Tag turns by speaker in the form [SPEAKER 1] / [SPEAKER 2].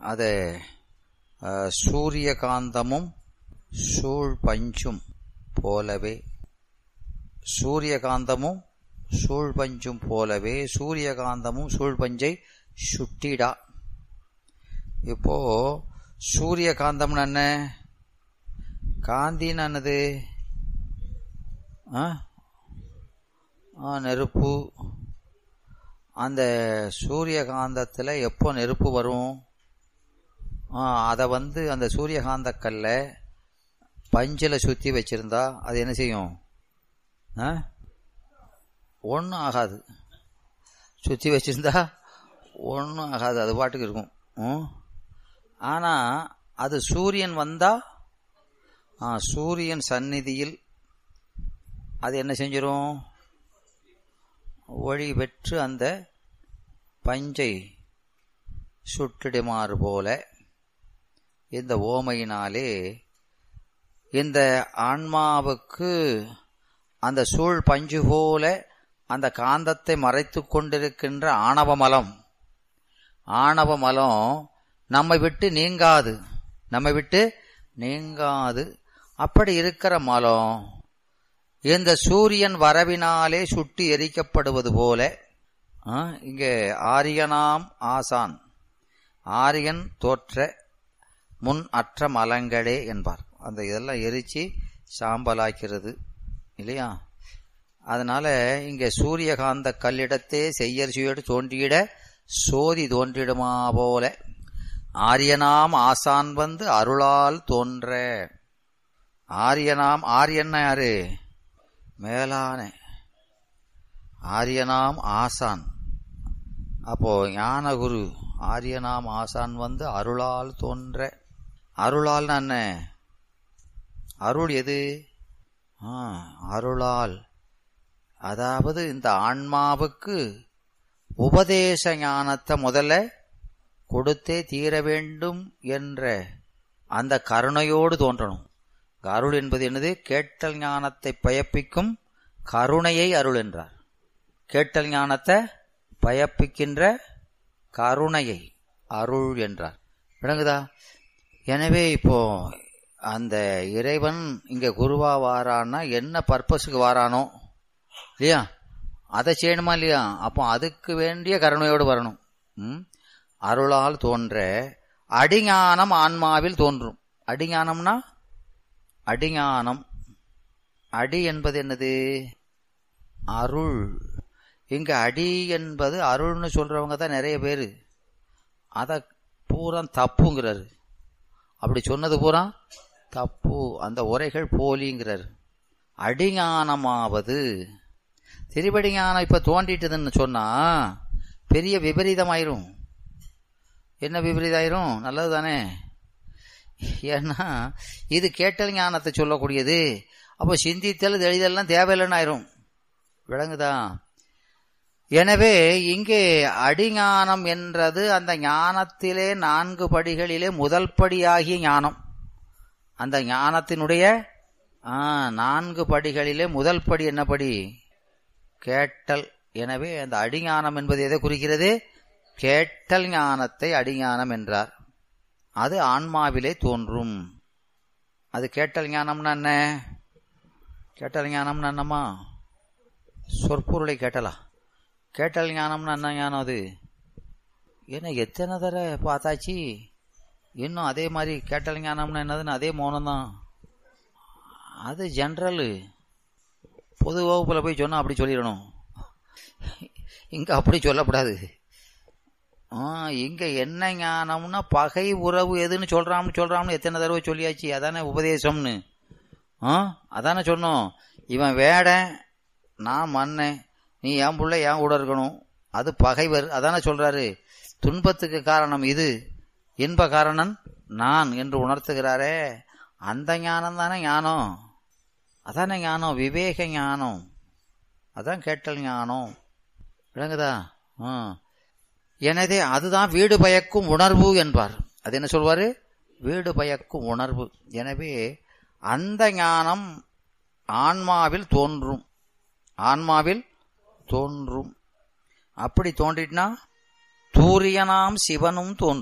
[SPEAKER 1] அது அஹ், சூரியகாந்தமும் சூழ் பஞ்சும் போலவே சூரியகாந்தமும் சூழ் பஞ்சும் போலவே சூரியகாந்தமும் சூழ் பஞ்சை சுட்டிடா இப்போ சூரியகாந்தம்னு என்ன காந்தின்னு என்னது ஆ ஆ, நெருப்பு அந்த சூரியகாந்தத்தில் எப்போ நெருப்பு வரும் அதை வந்து அந்த சூரியகாந்த கல்லை பஞ்சில் சுற்றி வச்சிருந்தா அது என்ன செய்யும் ஆ ஒன்றும் ஆகாது சுற்றி வச்சிருந்தா ஒன்றும் ஆகாது அது பாட்டுக்கு இருக்கும் ம் ஆனால் அது சூரியன் வந்தா ஆ, சூரியன் சந்நிதியில் அது என்ன செஞ்சிரும் ஒளி பெற்று அந்த பஞ்சை சுட்டிடுமாறு போல இந்த ஓமையினாலே இந்த ஆன்மாவுக்கு அந்த சூழ் பஞ்சு போல அந்த காந்தத்தை மறைத்து கொண்டிருக்கின்ற ஆணவமலம் ஆணவமலம் நம்மை விட்டு நீங்காது நம்மை விட்டு நீங்காது அப்படி இருக்கிற மலம் இந்த சூரியன் வரவினாலே சுட்டி எரிக்கப்படுவது போல ஆ, இங்கே ஆரியனாம் ஆசான் ஆரியன் தோற்ற முன் அற்ற மலங்களே என்பார் அந்த இதெல்லாம் எரிச்சு சாம்பலாக்கிறது இல்லையா அதனால இங்கே சூரியகாந்த கல்லிடத்தே செய்யர் சுயடு தோன்றியிட சோதி தோன்றிடுமா போல ஆரியனாம் ஆசான் வந்து அருளால் தோன்ற ஆரியனாம் ஆரியன்னா யாரு மேலான ஆரியனாம் ஆசான் அப்போ ஞானகுரு ஆரியனாம் ஆசான் வந்து அருளால் தோன்ற அருளால்னா என்ன அருள் எது ஆ, அருளால் அதாவது இந்த ஆன்மாவுக்கு உபதேச ஞானத்தை முதல்ல கொடுத்தே தீர வேண்டும் என்ற அந்த கருணையோடு தோன்றணும் அருள் என்பது என்னது கேட்டல் ஞானத்தை பயப்பிக்கும் கருணையை அருள் என்றார் கேட்டல் ஞானத்தை பயப்பிக்கின்ற கருணையை அருள் என்றார் விளங்குதா எனவே இப்போ அந்த இறைவன் இங்க குருவா வாரான்னா என்ன பர்பஸுக்கு வாரானோ இல்லையா அதை செய்யணுமா இல்லையா அப்போ அதுக்கு வேண்டிய கருணையோடு வரணும் ம்? அருளால் தோன்ற அடிஞானம் ஆன்மாவில் தோன்றும் அடிஞானம்னா அடிஞானம் அடி என்பது என்னது அருள் இங்க அடி என்பது அருள்னு சொல்றவங்க தான் நிறைய பேர் அத பூரா தப்புங்கிறாரு அப்படி சொன்னது பூரா தப்பு அந்த உரைகள் போலிங்கிறாரு அடிஞானமாவது திருப்படி ஞானம் இப்ப தோண்டிட்டுதுன்னு சொன்னா பெரிய விபரீதமாயிரும் என்ன விபரீதம் ஆயிரும் நல்லது தானே ஏன்னா இது கேட்டல் ஞானத்தை சொல்லக்கூடியது அப்போ சிந்தித்தல் தெளிதல்லாம் தேவையில்லைன்னு ஆயிரும் விளங்குதா எனவே இங்கே அடிஞானம் என்றது அந்த ஞானத்திலே நான்கு படிகளிலே முதல் படியாகிய ஞானம் அந்த ஞானத்தினுடைய ஆ, நான்கு படிகளிலே முதல் படி என்ன படி கேட்டல் எனவே அந்த அடிஞானம் என்பது எதை குறிக்கிறது கேட்டல் ஞானத்தை அடிஞானம் என்றார் அது ஆன்மாவிலே தோன்றும் அது கேட்டல் ஞானம்னா என்ன கேட்டல் ஞானம்னா என்னம்மா சொற்பொருளை கேட்டலா கேட்டல் ஞானம்னா என்ன ஞானம் அது ஏன்னா எத்தனை தடவை பார்த்தாச்சு இன்னும் அதே மாதிரி கேட்டல் ஞானம்னா என்னதுன்னு அதே மௌனம்தான் அது ஜென்ரலு பொது வகுப்பில் போய் சொன்னால் அப்படி சொல்லிடணும் இங்கே அப்படி சொல்லக்கூடாது ஆ இங்கே என்ன ஞானம்னா பகை உறவு எதுன்னு சொல்கிறான்னு சொல்கிறான்னு எத்தனை தடவை சொல்லியாச்சு அதானே உபதேசம்னு ஆ அதானே சொன்னோம் இவன் வேடன் நான் மன்னன் நீ என் புள்ள என் கூட இருக்கணும் அது பகைவர் அதானே சொல்றாரு துன்பத்துக்கு காரணம் இது இன்ப காரணன் நான் என்று உணர்த்துகிறாரே அந்த ஞானம் தானே ஞானம் அதானே ஞானம் விவேக ஞானம் அதான் கேட்டல் ஞானம் விளங்குதா ஆ எனவே அதுதான் வீடு பயக்கும் உணர்வு என்பார் அது என்ன சொல்வாரு வீடு பயக்கும் உணர்வு எனவே அந்த ஞானம் ஆன்மாவில் தோன்றும் ஆன்மாவில் தோன்றும் அப்படி தோன்றிட்டுனா தூரியனாம் சிவனும் தோன்றும்